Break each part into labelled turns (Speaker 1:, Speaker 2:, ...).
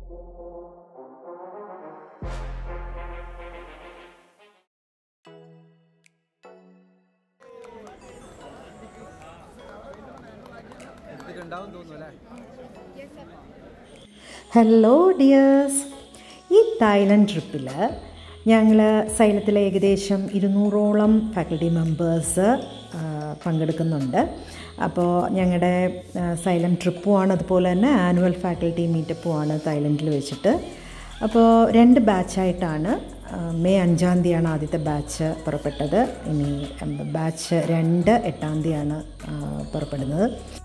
Speaker 1: ഉണ്ടാവും തോന്നുന്നു അല്ലേ
Speaker 2: ഹലോ ഡിയേഴ്സ് ഈ തായ്ലൻഡ് ട്രിപ്പിൽ ഞങ്ങൾ സൈലത്തിലെ ഏകദേശം ഇരുന്നൂറോളം ഫാക്കൽറ്റി മെമ്പേഴ്സ് പങ്കെടുക്കുന്നുണ്ട് അപ്പോൾ ഞങ്ങളുടെ സൈലം ട്രിപ്പുമാണ് അതുപോലെ തന്നെ ആനുവൽ ഫാക്കൽറ്റി മീറ്റപ്പുമാണ് തായ്ലൻഡിൽ വെച്ചിട്ട് അപ്പോൾ രണ്ട് ബാച്ചായിട്ടാണ് മെയ് അഞ്ചാം തീയതിയാണ് ആദ്യത്തെ ബാച്ച് പുറപ്പെട്ടത് ഇനി ബാച്ച് രണ്ട് എട്ടാം തീയതിയാണ് പുറപ്പെടുന്നത്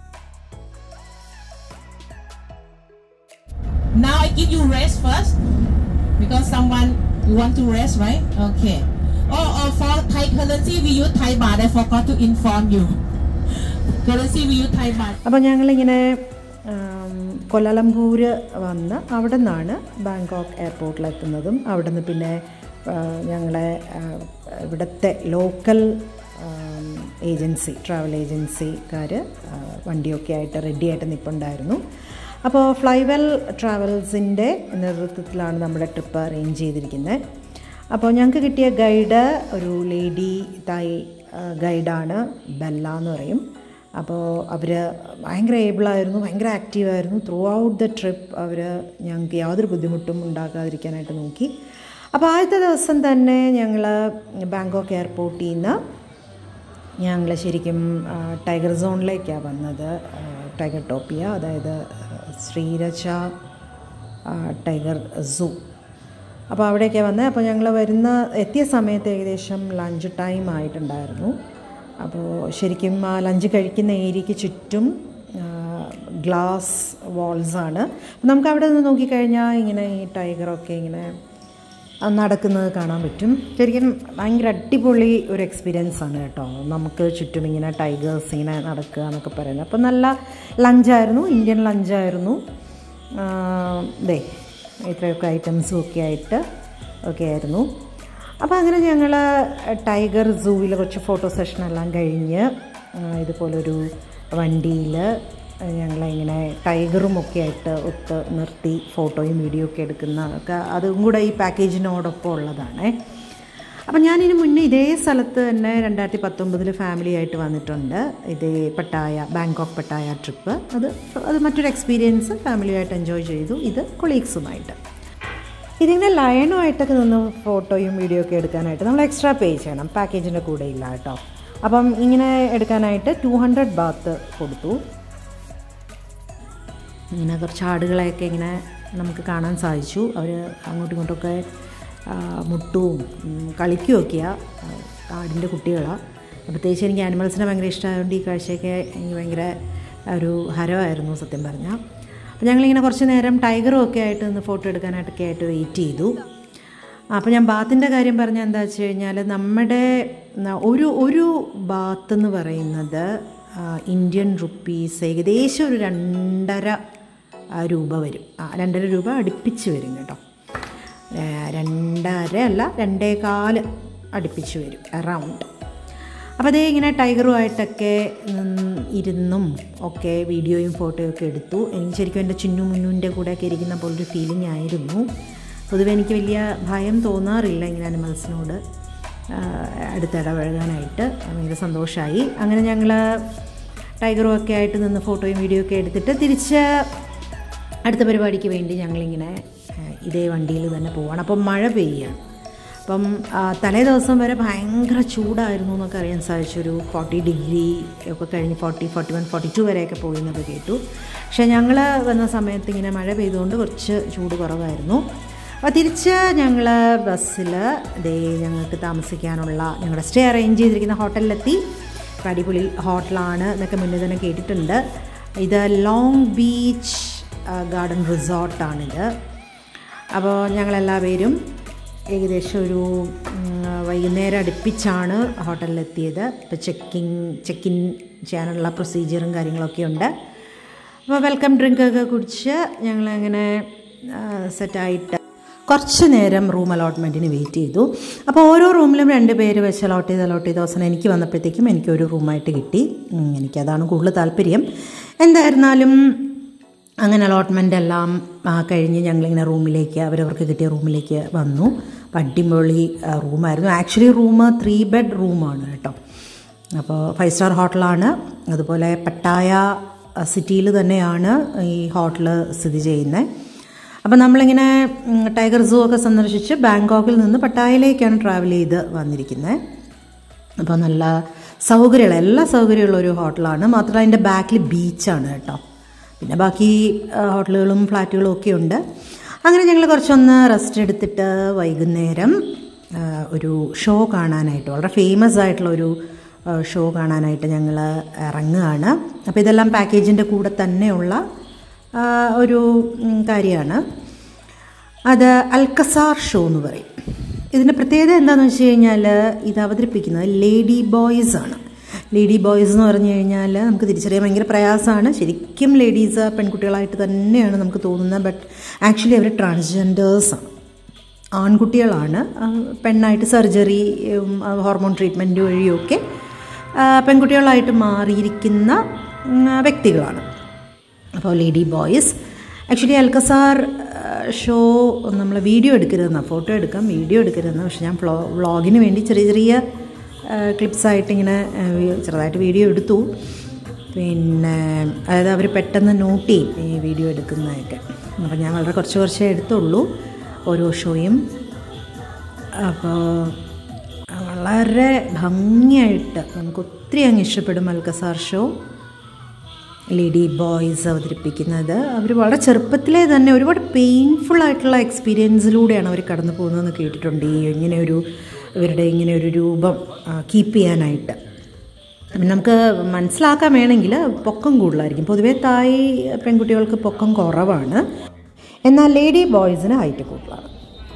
Speaker 3: Now I give you rest first because someone you want to rest, right? Okay. Oh, oh for Thai currency we use Thai baht. I forgot to inform you. Currency we use Thai baht.
Speaker 2: അപ്പോൾ ഞങ്ങളിങ്ങനെ കൊല്ലാലംപൂർ വന്ന് അവിടെ നിന്നാണ് Bangkok എയർപോർട്ടിലെത്തുന്നതും അവിടെ നിന്ന് പിന്നെ ആ, ഞങ്ങളെ ആ, ഇവിടുത്തെ ലോക്കൽ ഏജൻസി ട്രാവൽ ഏജൻസിക്കാർ വണ്ടിയൊക്കെ ആയിട്ട് റെഡി ആയിട്ട് നിൽപ്പുണ്ടായിരുന്നു അപ്പോൾ ഫ്ലൈവെൽ ട്രാവൽസിൻ്റെ നേതൃത്വത്തിലാണ് നമ്മുടെ ട്രിപ്പ് അറേഞ്ച് ചെയ്തിരിക്കുന്നത് അപ്പോൾ ഞങ്ങൾക്ക് കിട്ടിയ ഗൈഡ് ഒരു ലേഡി തായ് ഗൈഡാണ് ബെല്ല എന്ന് പറയും അപ്പോൾ അവർ ഭയങ്കര ഏബിളായിരുന്നു ഭയങ്കര ആക്റ്റീവായിരുന്നു ത്രൂ ഔട്ട് ദ ട്രിപ്പ് അവർ ഞങ്ങൾക്ക് യാതൊരു ബുദ്ധിമുട്ടും ഉണ്ടാക്കാതിരിക്കാനായിട്ട് നോക്കി അപ്പോൾ ആദ്യത്തെ ദിവസം തന്നെ ഞങ്ങൾ ബാങ്കോക്ക് എയർപോർട്ടിൽ നിന്ന് ഞങ്ങൾ ശരിക്കും ആ, ടൈഗർ സോണിലേക്കാണ് വന്നത് ആ, ടൈഗർ ടോപ്പിയ അതായത് ശ്രീരച്ച ആ, ടൈഗർ സൂ അപ്പോൾ അവിടേക്കാണ് വന്നത് അപ്പോൾ ഞങ്ങൾ വരുന്ന എത്തിയ സമയത്ത് ഏകദേശം ലഞ്ച് ടൈം ആയിട്ടുണ്ടായിരുന്നു അപ്പോൾ ശരിക്കും ആ ലഞ്ച് കഴിക്കുന്ന ഏരിയയ്ക്ക് ചുറ്റും ഗ്ലാസ് വാൾസാണ് അപ്പോൾ നമുക്ക് അവിടെ നിന്ന് നോക്കിക്കഴിഞ്ഞാൽ ഇങ്ങനെ ഈ ടൈഗറൊക്കെ ഇങ്ങനെ ആ നടക്കുന്നത് കാണാൻ പറ്റും ശരിക്കും ഭയങ്കര അടിപൊളി ഒരു എക്സ്പീരിയൻസ് ആണ് കേട്ടോ നമുക്ക് ചുറ്റും ഇങ്ങനെ ടൈഗേഴ്സ് ഇങ്ങനെ നടക്കുക എന്നൊക്കെ പറയുന്നത് അപ്പോൾ നല്ല ലഞ്ചായിരുന്നു ഇന്ത്യൻ ലഞ്ചായിരുന്നു ദേ ഇത്രയൊക്കെ ഐറ്റംസും ഒക്കെ ആയിട്ട് ഒക്കെ ആയിരുന്നു അപ്പോൾ അങ്ങനെ ഞങ്ങൾ ടൈഗർ സൂവിൽ കുറച്ച് ഫോട്ടോ സെഷനെല്ലാം കഴിഞ്ഞ് ആ, ഇതുപോലൊരു വണ്ടിയിൽ ഞങ്ങളിങ്ങനെ ടൈഗറും ഒക്കെ ആയിട്ട് ഒത്ത് നിർത്തി ഫോട്ടോയും വീഡിയോ ഒക്കെ എടുക്കുന്ന ഒക്കെ അതും കൂടെ ഈ പാക്കേജിനോടൊപ്പം ഉള്ളതാണേ അപ്പം ഞാനിതിന് മുന്നേ ഇതേ സ്ഥലത്ത് തന്നെ രണ്ടായിരത്തി പത്തൊമ്പതിൽ ഫാമിലി ആയിട്ട് വന്നിട്ടുണ്ട് ഇതേ പട്ടായ ബാങ്കോക്ക് പട്ടായ ട്രിപ്പ് അത് അത് മറ്റൊരു എക്സ്പീരിയൻസ് ഫാമിലിയായിട്ട് എൻജോയ് ചെയ്തു ഇത് കൊളീഗ്സുമായിട്ട് ഇതിങ്ങനെ ലയണുമായിട്ടൊക്കെ നിന്ന് ഫോട്ടോയും വീഡിയോ ഒക്കെ എടുക്കാനായിട്ട് നമ്മൾ എക്സ്ട്രാ പേ ചെയ്യണം പാക്കേജിൻ്റെ കൂടെ ഇല്ല കേട്ടോ അപ്പം ഇങ്ങനെ എടുക്കാനായിട്ട് ടു ഹൺഡ്രഡ് ബാത്ത് കൊടുത്തു ഇങ്ങനെ കുറച്ച് ആടുകളെയൊക്കെ ഇങ്ങനെ നമുക്ക് കാണാൻ സാധിച്ചു അവർ അങ്ങോട്ടും ഇങ്ങോട്ടൊക്കെ ആ, മുട്ടും ഉം, കളിക്കുകയൊക്കെയാണ് ആടിൻ്റെ കുട്ടികളാണ് പ്രത്യേകിച്ച് എനിക്ക് ആനിമൽസിനെ ഭയങ്കര ഇഷ്ടമായതുകൊണ്ട് ഈ കാഴ്ചയൊക്കെ എനിക്ക് ഭയങ്കര ഒരു ഹരമായിരുന്നു സത്യം പറഞ്ഞാൽ അപ്പോൾ ഞങ്ങളിങ്ങനെ കുറച്ച് നേരം ടൈഗറും ഒക്കെ ആയിട്ട് നിന്ന് ഫോട്ടോ എടുക്കാനായിട്ടൊക്കെ ആയിട്ട് വെയിറ്റ് ചെയ്തു അപ്പോൾ ഞാൻ ബാത്തിൻ്റെ കാര്യം പറഞ്ഞാൽ എന്താ വെച്ച് കഴിഞ്ഞാൽ നമ്മുടെ ന- ഒരു ഒരു ബാത്ത് എന്ന് പറയുന്നത് ആ, ഇന്ത്യൻ റുപ്പീസ് ഏകദേശം ഒരു രണ്ടര ആ, രൂപ വരും ആ രണ്ടര രൂപ അടുപ്പിച്ച് വരും കേട്ടോ ഏ, രണ്ടര അല്ല രണ്ടേകാല് അടുപ്പിച്ച് വരും അറൗണ്ട് അപ്പോൾ അതേ ഇങ്ങനെ ടൈഗറുമായിട്ടൊക്കെ ഉം, ഇരുന്നും ഒക്കെ വീഡിയോയും ഫോട്ടോയും ഒക്കെ എടുത്തു എനിക്ക് ശരിക്കും എൻ്റെ ചിന്നു മുന്നുവിൻ്റെ കൂടെയൊക്കെ ഇരിക്കുന്ന പോലൊരു ഫീലിംഗ് ആയിരുന്നു പൊതുവെ എനിക്ക് വലിയ ഭയം തോന്നാറില്ല ഇങ്ങനെ അനിമൽസിനോട് അടുത്തിടപഴകാനായിട്ട് ഭയങ്കര സന്തോഷമായി അങ്ങനെ ഞങ്ങൾ ടൈഗറും ഒക്കെ ആയിട്ട് നിന്ന് ഫോട്ടോയും വീഡിയോ ഒക്കെ എടുത്തിട്ട് തിരിച്ച് അടുത്ത പരിപാടിക്ക് വേണ്ടി ഞങ്ങളിങ്ങനെ ആ, ഇതേ വണ്ടിയിൽ തന്നെ പോവാണ് അപ്പം മഴ പെയ്യുകയാണ് അപ്പം ആ, തലേ ദിവസം വരെ ഭയങ്കര ചൂടായിരുന്നു എന്നൊക്കെ അറിയാൻ സാധിച്ചു ഒരു ഫോർട്ടി ഡിഗ്രി ഒക്കെ കഴിഞ്ഞ് forty forty one forty two വരെയൊക്കെ പോയി എന്നൊക്കെ കേട്ടു പക്ഷേ ഞങ്ങൾ വന്ന സമയത്ത് ഇങ്ങനെ മഴ പെയ്തുകൊണ്ട് കുറച്ച് ചൂട് കുറവായിരുന്നു അപ്പോൾ തിരിച്ച് ഞങ്ങൾ ബസ്സിൽ ദേ ഞങ്ങൾക്ക് താമസിക്കാനുള്ള ഞങ്ങളുടെ സ്റ്റേ അറേഞ്ച് ചെയ്തിരിക്കുന്ന ഹോട്ടലിലെത്തി അപ്പോൾ അടിപൊളി ഹോട്ടലാണ് എന്നൊക്കെ മുന്നേ തന്നെ കേട്ടിട്ടുണ്ട് ഇത് ലോങ് ബീച്ച് ഗാർഡൻ റിസോർട്ടാണിത് അപ്പോൾ ഞങ്ങളെല്ലാവരും ഏകദേശം ഒരു ഉം, വൈകുന്നേരം അടുപ്പിച്ചാണ് ഹോട്ടലിലെത്തിയത് ഇപ്പോൾ ചെക്കിങ് ചെക്കിൻ ചെയ്യാനുള്ള പ്രൊസീജിയറും കാര്യങ്ങളൊക്കെ ഉണ്ട് അപ്പോൾ വെൽക്കം ഡ്രിങ്കൊക്കെ കുടിച്ച് ഞങ്ങളങ്ങനെ സെറ്റായിട്ട് കുറച്ച് നേരം റൂം അലോട്ട്മെൻറ്റിന് വെയിറ്റ് ചെയ്തു അപ്പോൾ ഓരോ റൂമിലും രണ്ട് പേര് വെച്ച് അലോട്ട് ചെയ്ത് അലോട്ട് ചെയ്ത അവസാനം എനിക്ക് വന്നപ്പോഴത്തേക്കും എനിക്കൊരു റൂമായിട്ട് കിട്ടി ഉം, എനിക്കതാണ് കൂടുതൽ താല്പര്യം എന്തായിരുന്നാലും അങ്ങനെ അലോട്ട്മെൻ്റ് എല്ലാം ആ, കഴിഞ്ഞ് ഞങ്ങളിങ്ങനെ റൂമിലേക്ക് അവരവർക്ക് കിട്ടിയ റൂമിലേക്ക് വന്നു അപ്പം അടിപൊളി ആ, റൂമായിരുന്നു ആക്ച്വലി റൂം ത്രീ ബെഡ് റൂമാണ് കേട്ടോ അപ്പോൾ ഫൈവ് സ്റ്റാർ ഹോട്ടലാണ് അതുപോലെ പട്ടായ സിറ്റിയിൽ തന്നെയാണ് ഈ ഹോട്ടൽ സ്ഥിതി ചെയ്യുന്നത് അപ്പോൾ നമ്മളിങ്ങനെ ഉം, ടൈഗർ സൂ ഒക്കെ സന്ദർശിച്ച് ബാങ്കോക്കിൽ നിന്ന് പട്ടായയിലേക്കാണ് ട്രാവൽ ചെയ്ത് വന്നിരിക്കുന്നത് അപ്പോൾ നല്ല സൗകര്യമുള്ള എല്ലാ സൗകര്യമുള്ള ഒരു ഹോട്ടലാണ് മാത്രമല്ല അതിൻ്റെ ബാക്കിൽ ബീച്ചാണ് കേട്ടോ പിന്നെ ബാക്കി ആ, ഹോട്ടലുകളും ഫ്ലാറ്റുകളും ഒക്കെ ഉണ്ട് അങ്ങനെ ഞങ്ങൾ കുറച്ചൊന്ന് റെസ്റ്റ് എടുത്തിട്ട് വൈകുന്നേരം ആ, ഒരു ഷോ കാണാനായിട്ട് വളരെ ഫേമസ് ആയിട്ടുള്ള ഒരു ആ, ഷോ കാണാനായിട്ട് ഞങ്ങൾ ഇറങ്ങുകയാണ് അപ്പോൾ ഇതെല്ലാം പാക്കേജിൻ്റെ കൂടെ തന്നെയുള്ള ആ, ഒരു ഉം, കാര്യമാണ് അത് അൽക്കസാർ ഷോ എന്ന് പറയും ഇതിൻ്റെ പ്രത്യേകത എന്താണെന്ന് വെച്ച് കഴിഞ്ഞാൽ ഇത് അവതരിപ്പിക്കുന്നത് ലേഡി ബോയ്സ് ആണ് ലേഡി ബോയ്സ് എന്ന് പറഞ്ഞു കഴിഞ്ഞാൽ നമുക്ക് തിരിച്ചറിയാൻ ഭയങ്കര പ്രയാസമാണ് ശരിക്കും ലേഡീസ് പെൺകുട്ടികളായിട്ട് തന്നെയാണ് നമുക്ക് തോന്നുന്നത് ബട്ട് ആക്ച്വലി അവർ ട്രാൻസ്ജെൻഡേഴ്സാണ് ആൺകുട്ടികളാണ് ആ, പെണ്ണായിട്ട് സർജറി ഉം, ആ, ഹോർമോൺ ട്രീറ്റ്മെൻറ്റ് വഴിയൊക്കെ ആ, പെൺകുട്ടികളായിട്ട് മാറിയിരിക്കുന്ന ഉം, വ്യക്തികളാണ് അപ്പോൾ lady boys actually Alcazar show നമ്മൾ വീഡിയോ എടുക്കരുതെന്നാണ് ഫോട്ടോ എടുക്കാം വീഡിയോ എടുക്കരുതെന്ന് പക്ഷെ ഞാൻ ഫ്ലോ വ്ളോഗിന് വേണ്ടി ചെറിയ ചെറിയ ക്ലിപ്സായിട്ട് ഇങ്ങനെ ആ, വി- ചെറുതായിട്ട് വീഡിയോ എടുത്തു പിന്നെ അതായത് അവർ പെട്ടെന്ന് നോട്ട് ചെയ്യും ഈ വീഡിയോ എടുക്കുന്നതൊക്കെ അപ്പോൾ ഞാൻ വളരെ കുറച്ച് കുറച്ചേ എടുത്തുള്ളൂ ഓരോ ഷോയും അപ്പോൾ വളരെ ഭംഗിയായിട്ട് നമുക്ക് ഒത്തിരി അങ്ങ് ഇഷ്ടപ്പെടും അൽക്കസാർ ഷോ ലേഡി ബോയ്സ് അവതരിപ്പിക്കുന്നത് അവർ വളരെ ചെറുപ്പത്തിലേ തന്നെ ഒരുപാട് പെയിൻഫുൾ ആയിട്ടുള്ള എക്സ്പീരിയൻസിലൂടെയാണ് അവർ കടന്നു പോകുന്നതെന്ന് കേട്ടിട്ടുണ്ട് ഈ ഇങ്ങനെ ഒരു ഇവരുടെ ഇങ്ങനെ ഒരു രൂപം കീപ്പ് ചെയ്യാനായിട്ട് അപ്പം നമുക്ക് മനസ്സിലാക്കാൻ വേണമെങ്കിൽ പൊക്കം കൂടുതലായിരിക്കും പൊതുവേ തായ് പെൺകുട്ടികൾക്ക് പൊക്കം കുറവാണ് എന്നാൽ ലേഡി ബോയ്സിന് ഹൈറ്റ് കൂടുതലാണ്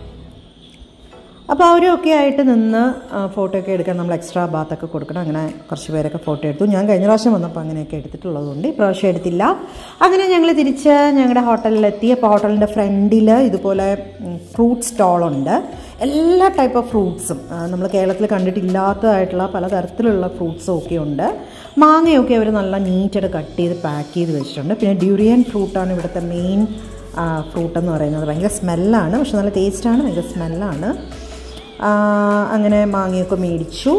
Speaker 2: അപ്പോൾ അവരൊക്കെ ആയിട്ട് നിന്ന് ഫോട്ടോ ഒക്കെ എടുക്കാൻ നമ്മൾ എക്സ്ട്രാ ബാത്തൊക്കെ കൊടുക്കണം അങ്ങനെ കുറച്ച് പേരൊക്കെ ഫോട്ടോ എടുത്തു ഞാൻ കഴിഞ്ഞ പ്രാവശ്യം വന്നപ്പോൾ അങ്ങനെയൊക്കെ എടുത്തിട്ടുള്ളതുകൊണ്ട് ഇപ്രാവശ്യം എടുത്തില്ല അങ്ങനെ ഞങ്ങൾ തിരിച്ച് ഞങ്ങളുടെ ഹോട്ടലിലെത്തി അപ്പോൾ ഹോട്ടലിൻ്റെ ഫ്രണ്ടിൽ ഇതുപോലെ ഫ്രൂട്ട് സ്റ്റോളുണ്ട് എല്ലാ ടൈപ്പ് ഓഫ് ഫ്രൂട്ട്സും നമ്മൾ കേരളത്തിൽ കണ്ടിട്ടില്ലാത്തതായിട്ടുള്ള പലതരത്തിലുള്ള ഫ്രൂട്ട്സും ഒക്കെ ഉണ്ട് മാങ്ങയൊക്കെ അവർ നല്ല നീറ്റായിട്ട് കട്ട് ചെയ്ത് പാക്ക് ചെയ്ത് വെച്ചിട്ടുണ്ട് പിന്നെ ഡ്യൂറിയൻ ഫ്രൂട്ടാണ് ഇവിടുത്തെ മെയിൻ ഫ്രൂട്ട് എന്ന് പറയുന്നത് ഭയങ്കര സ്മെല്ലാണ് പക്ഷെ നല്ല ടേസ്റ്റാണ് ഭയങ്കര സ്മെല്ലാണ് ആ, അങ്ങനെ മാങ്ങയൊക്കെ മേടിച്ചു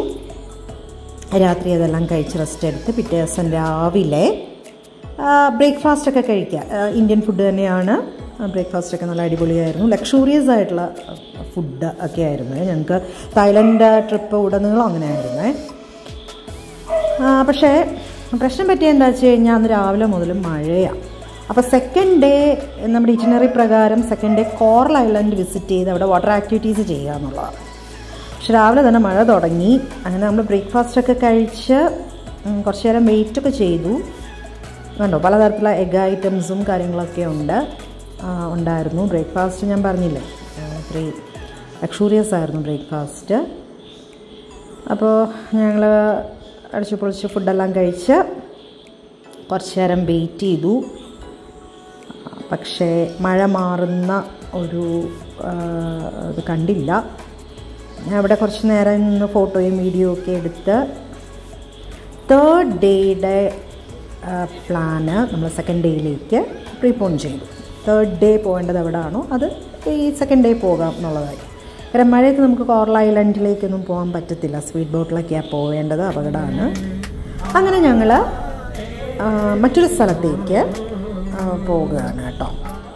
Speaker 2: രാത്രി അതെല്ലാം കഴിച്ച് റെസ്റ്റ് എടുത്ത് പിറ്റേ ദിവസം രാവിലെ ബ്രേക്ക്ഫാസ്റ്റ് ഒക്കെ കഴിക്കുക ആ, ഇന്ത്യൻ ഫുഡ് തന്നെയാണ് ബ്രേക്ക്ഫാസ്റ്റ് ഒക്കെ നല്ല അടിപൊളിയായിരുന്നു ലക്ഷൂറിയസ് ആയിട്ടുള്ള ഫുഡ് ഒക്കെ ആയിരുന്നു ഞങ്ങൾക്ക് തായ്ലൻഡ് ട്രിപ്പ് ഉടനീളം അങ്ങനെ ആയിരുന്നേ ആ, പക്ഷേ പ്രശ്നം പറ്റിയ എന്താ വെച്ച് കഴിഞ്ഞാൽ അന്ന് രാവിലെ മുതൽ മഴയാണ് അപ്പോൾ സെക്കൻഡ് ഡേ നമ്മുടെ ഇറ്റിനറി പ്രകാരം second day coral island visit ചെയ്ത് അവിടെ വാട്ടർ ആക്ടിവിറ്റീസ് ചെയ്യുക എന്നുള്ളതാണ് പക്ഷെ രാവിലെ തന്നെ മഴ തുടങ്ങി അങ്ങനെ നമ്മൾ ബ്രേക്ക്ഫാസ്റ്റ് ഒക്കെ കഴിച്ച് ഉം, കുറച്ച് നേരം വെയിറ്റ് ഒക്കെ ചെയ്തു കണ്ടോ പലതരത്തിലുള്ള എഗ് ഐറ്റംസും കാര്യങ്ങളൊക്കെ ഉണ്ട് ആ, ഉണ്ടായിരുന്നു ബ്രേക്ക്ഫാസ്റ്റ് ഞാൻ പറഞ്ഞില്ലേ ത്രീ ലക്ഷൂറിയസ് ആയിരുന്നു ബ്രേക്ക്ഫാസ്റ്റ് അപ്പോൾ ഞങ്ങൾ അടിച്ചു പൊളിച്ച് ഫുഡെല്ലാം കഴിച്ച് കുറച്ച് നേരം വെയിറ്റ് ചെയ്തു പക്ഷേ മഴ മാറുന്ന ഒരു ആ, ഇത് കണ്ടില്ല ഞാൻ അവിടെ കുറച്ച് നേരം നിന്ന് ഫോട്ടോയും വീഡിയോ ഒക്കെ എടുത്ത് തേർഡ് ഡേയുടെ പ്ലാന് നമ്മൾ സെക്കൻഡ് ഡേയിലേക്ക് പ്രീപോൺ ചെയ്തു തേർഡ് ഡേ പോകേണ്ടത് എവിടെയാണോ അത് ഈ സെക്കൻഡ് ഡേ പോകാം എന്നുള്ളതായി കാരണം മഴയത്ത് നമുക്ക് കോറൽ ഐലൻഡിലേക്കൊന്നും പോകാൻ പറ്റത്തില്ല സ്വീറ്റ് ബോട്ടിലൊക്കെയാണ് പോവേണ്ടത് അപകടമാണ് അങ്ങനെ ഞങ്ങൾ മറ്റൊരു സ്ഥലത്തേക്ക് ആ, പോവുകയാണ് കേട്ടോ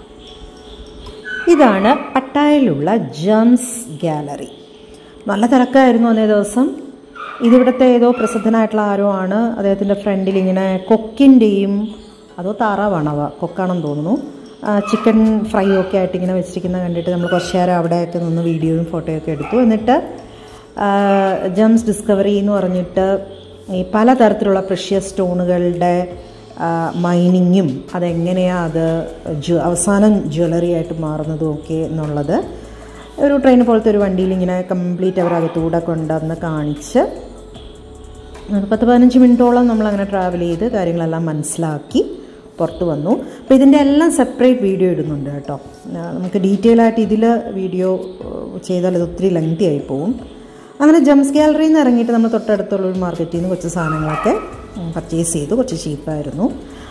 Speaker 2: ഇതാണ് പട്ടായയിലുള്ള ജംസ് ഗാലറി നല്ല തിരക്കായിരുന്നു അന്നേ ദിവസം ഇതിവിടുത്തെ ഏതോ പ്രസിദ്ധനായിട്ടുള്ള ആരോ ആണ് അദ്ദേഹത്തിൻ്റെ ഫ്രണ്ടിൽ ഇങ്ങനെ കൊക്കിൻ്റെയും അതോ താറാവാണവ കൊക്കാണെന്ന് തോന്നുന്നു ചിക്കൻ ഫ്രൈ ഒക്കെ ആയിട്ട് ഇങ്ങനെ വെച്ചിരിക്കുന്ന കണ്ടിട്ട് നമ്മൾ കുറച്ച് നേരം അവിടെയൊക്കെ നിന്ന് വീഡിയോയും ഫോട്ടോയൊക്കെ എടുത്തു എന്നിട്ട് ജംസ് ഡിസ്കവറി എന്ന് പറഞ്ഞിട്ട് ഈ പലതരത്തിലുള്ള പ്രഷ്യസ് സ്റ്റോണുകളുടെ മൈനിങ്ങും അതെങ്ങനെയാണ് അത് ജ്വ അവസാനം ജ്വല്ലറി ആയിട്ട് മാറുന്നതും ഒക്കെ എന്നുള്ളത് ഒരു ട്രെയിൻ പോലത്തെ ഒരു വണ്ടിയിൽ ഇങ്ങനെ കംപ്ലീറ്റ് അവർ അകത്തൂടെ കൊണ്ടുവന്ന് കാണിച്ച് ഒരു പത്ത് പതിനഞ്ച് മിനിറ്റോളം നമ്മളങ്ങനെ ട്രാവൽ ചെയ്ത് കാര്യങ്ങളെല്ലാം മനസ്സിലാക്കി പുറത്ത് വന്നു അപ്പോൾ ഇതിൻ്റെ എല്ലാം സെപ്പറേറ്റ് വീഡിയോ ഇടുന്നുണ്ട് കേട്ടോ ആ, നമുക്ക് ഡീറ്റെയിൽ ആയിട്ട് ഇതിൽ വീഡിയോ ചെയ്താൽ ഇത് ഒത്തിരി ലെങ്തി ആയി പോകും അങ്ങനെ ജംസ് ഗാലറിയിൽ നിന്ന് ഇറങ്ങിയിട്ട് നമ്മൾ തൊട്ടടുത്തുള്ള ഒരു മാർക്കറ്റിൽ നിന്ന് കുറച്ച് സാധനങ്ങളൊക്കെ പർച്ചേസ് ചെയ്തു കുറച്ച് ചീപ്പായിരുന്നു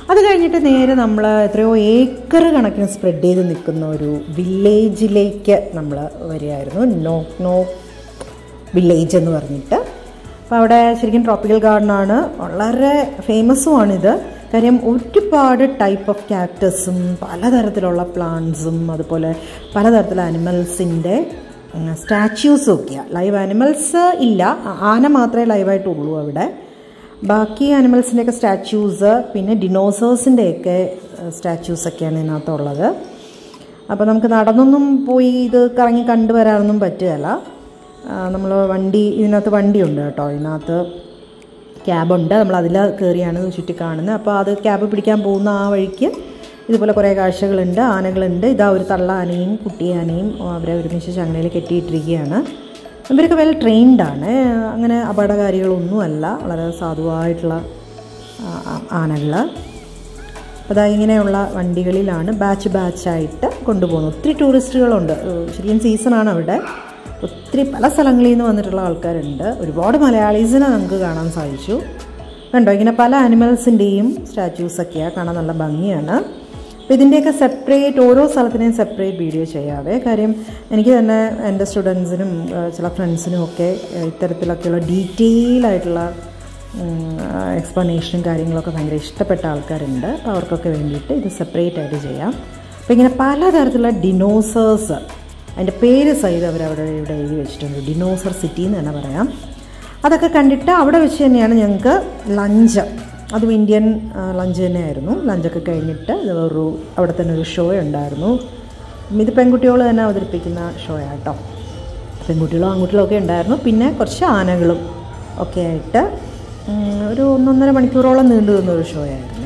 Speaker 2: അത് കഴിഞ്ഞിട്ട് നേരെ നമ്മൾ എത്രയോ ഏക്കർ കണക്കിന് സ്പ്രെഡ് ചെയ്ത് നിൽക്കുന്ന ഒരു വില്ലേജിലേക്ക് നമ്മൾ വരികയായിരുന്നു നോ നോ വില്ലേജ് എന്ന് പറഞ്ഞിട്ട് അപ്പോൾ അവിടെ ശരിക്കും ട്രോപ്പിക്കൽ ഗാർഡനാണ് വളരെ ഫേമസുമാണിത് കാര്യം ഒരുപാട് ടൈപ്പ് ഓഫ് ക്യാക്ടസും പലതരത്തിലുള്ള പ്ലാന്റ്സും അതുപോലെ പലതരത്തിലുള്ള അനിമൽസിൻ്റെ സ്റ്റാച്യൂസും ഒക്കെയാണ് ലൈവ് അനിമൽസ് ഇല്ല ആന മാത്രമേ ലൈവായിട്ടുള്ളൂ അവിടെ ബാക്കി അനിമൽസിൻ്റെയൊക്കെ സ്റ്റാച്യൂസ് പിന്നെ ഡിനോസേഴ്സിൻ്റെയൊക്കെ സ്റ്റാച്യൂസൊക്കെയാണ് ഇതിനകത്തുള്ളത് അപ്പോൾ നമുക്ക് നടന്നൊന്നും പോയി ഇത് കറങ്ങി കണ്ടുവരാനൊന്നും പറ്റുകയില്ല നമ്മൾ വണ്ടി ഇതിനകത്ത് വണ്ടിയുണ്ട് കേട്ടോ ഇതിനകത്ത് ക്യാബുണ്ട് നമ്മൾ അതിൽ കയറിയാണ് ചുറ്റി കാണുന്നത് അപ്പോൾ അത് ക്യാബ് പിടിക്കാൻ പോകുന്ന ആ വഴിക്ക് ഇതുപോലെ കുറേ കാഴ്ചകളുണ്ട് ആനകളുണ്ട് ഇതാ ഒരു തള്ള ആനയും കുട്ടി ആനയും അവരെ ഒരുമിച്ച് ചങ്ങലയിൽ കെട്ടിയിട്ടിരിക്കുകയാണ് ഇവരൊക്കെ വെൽ ട്രെയിൻഡാണ് അങ്ങനെ അപകടകാരികളൊന്നുമല്ല വളരെ സാധുവായിട്ടുള്ള ആനകൾ അതാ ഇങ്ങനെയുള്ള വണ്ടികളിലാണ് ബാച്ച് ബാച്ചായിട്ട് കൊണ്ടുപോകുന്നത് ഒത്തിരി ടൂറിസ്റ്റുകളുണ്ട് ശരിക്കും സീസണാണ് അവിടെ ഒത്തിരി പല സ്ഥലങ്ങളിൽ നിന്ന് വന്നിട്ടുള്ള ആൾക്കാരുണ്ട് ഒരുപാട് മലയാളീസിനെ നമുക്ക് കാണാൻ സാധിച്ചു കണ്ടോ ഇങ്ങനെ പല ആനിമൽസിൻ്റെയും സ്റ്റാച്യൂസൊക്കെയാണ് കാണാൻ നല്ല ഭംഗിയാണ് അപ്പോൾ ഇതിൻ്റെയൊക്കെ സെപ്പറേറ്റ് ഓരോ സ്ഥലത്തിനെയും സെപ്പറേറ്റ് വീഡിയോ ചെയ്യാവേ കാര്യം എനിക്ക് തന്നെ എൻ്റെ സ്റ്റുഡൻസിനും ചില ഫ്രണ്ട്സിനും ഒക്കെ ഇത്തരത്തിലൊക്കെയുള്ള ഡീറ്റെയിൽ ആയിട്ടുള്ള എക്സ്പ്ലനേഷനും കാര്യങ്ങളൊക്കെ ഭയങ്കര ഇഷ്ടപ്പെട്ട ആൾക്കാരുണ്ട് അപ്പോൾ അവർക്കൊക്കെ വേണ്ടിയിട്ട് ഇത് സെപ്പറേറ്റ് ആയിട്ട് ചെയ്യാം അപ്പോൾ ഇങ്ങനെ പലതരത്തിലുള്ള ഡിനോസേഴ്സ് അതിൻ്റെ പേര് സഹിതം അവരവിടെ ഇവിടെ എഴുതി വെച്ചിട്ടുണ്ട് ഡിനോസർ സിറ്റി എന്ന് തന്നെ പറയാം അതൊക്കെ കണ്ടിട്ട് അവിടെ വെച്ച് തന്നെയാണ് ഞങ്ങൾക്ക് ലഞ്ച് അതും ഇന്ത്യൻ ലഞ്ച് തന്നെയായിരുന്നു ലഞ്ചൊക്കെ കഴിഞ്ഞിട്ട് ഇത് ഒരു അവിടെ തന്നെ ഒരു ഷോ ഉണ്ടായിരുന്നു ഇത് പെൺകുട്ടികൾ തന്നെ അവതരിപ്പിക്കുന്ന ഷോ ആട്ടോ പെൺകുട്ടികളും ആൺകുട്ടികളും ഒക്കെ ഉണ്ടായിരുന്നു പിന്നെ കുറച്ച് ആനകളും ഒക്കെ ആയിട്ട് ഒരു ഒന്നൊന്നര മണിക്കൂറോളം നീണ്ടു നിന്ന ഒരു ഷോ ആയിരുന്നു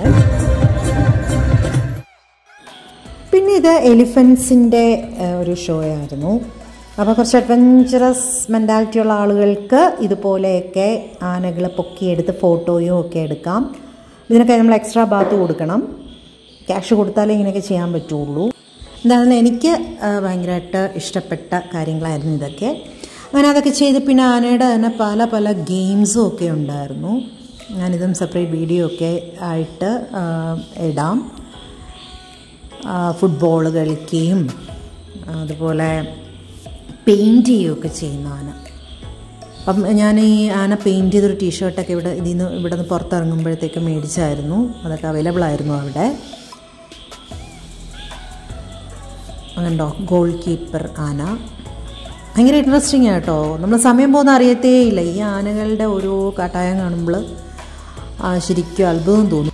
Speaker 2: പിന്നെ ഇത് എലിഫൻസിൻ്റെ ഒരു ഷോ ആയിരുന്നു അപ്പോൾ കുറച്ച് അഡ്വഞ്ചറസ് മെൻറ്റാലിറ്റി ഉള്ള ആളുകൾക്ക് ഇതുപോലെയൊക്കെ ആനകളെ പൊക്കിയെടുത്ത് ഫോട്ടോയും ഒക്കെ എടുക്കാം ഇതിനൊക്കെ നമ്മൾ എക്സ്ട്രാ ബാത്ത് കൊടുക്കണം ക്യാഷ് കൊടുത്താലേ ഇങ്ങനെയൊക്കെ ചെയ്യാൻ പറ്റുള്ളൂ എന്താണെന്ന് എനിക്ക് ഭയങ്കരമായിട്ട് ഇഷ്ടപ്പെട്ട കാര്യങ്ങളായിരുന്നു ഇതൊക്കെ അങ്ങനെ അതൊക്കെ ചെയ്ത് പിന്നെ ആനയുടെ തന്നെ പല പല ഗെയിംസും ഒക്കെ ഉണ്ടായിരുന്നു ഞാനിതും സെപ്പറേറ്റ് വീഡിയോ ഒക്കെ ആയിട്ട് ഇടാം ഫുട്ബോൾ കളിക്കുകയും അതുപോലെ പെയിൻറ്റ് ചെയ്യുകയൊക്കെ ചെയ്യുന്ന ആന അപ്പം ഞാൻ ഈ ആന പെയിൻറ്റ് ചെയ്തൊരു ടീഷർട്ടൊക്കെ ഇവിടെ ഇതിൽ നിന്ന് ഇവിടെ നിന്ന് പുറത്തിറങ്ങുമ്പോഴത്തേക്ക് മേടിച്ചായിരുന്നു അതൊക്കെ അവൈലബിൾ ആയിരുന്നു അവിടെ അതുണ്ടോ ഗോൾ കീപ്പർ ആന ഭയങ്കര ഇൻട്രസ്റ്റിംഗ് ആട്ടോ നമ്മൾ സമയം പോകുന്ന അറിയത്തേ ഇല്ല ഈ ആനകളുടെ ഓരോ കാട്ടായം കാണുമ്പോൾ ശരിക്കും അത്ഭുതം തോന്നും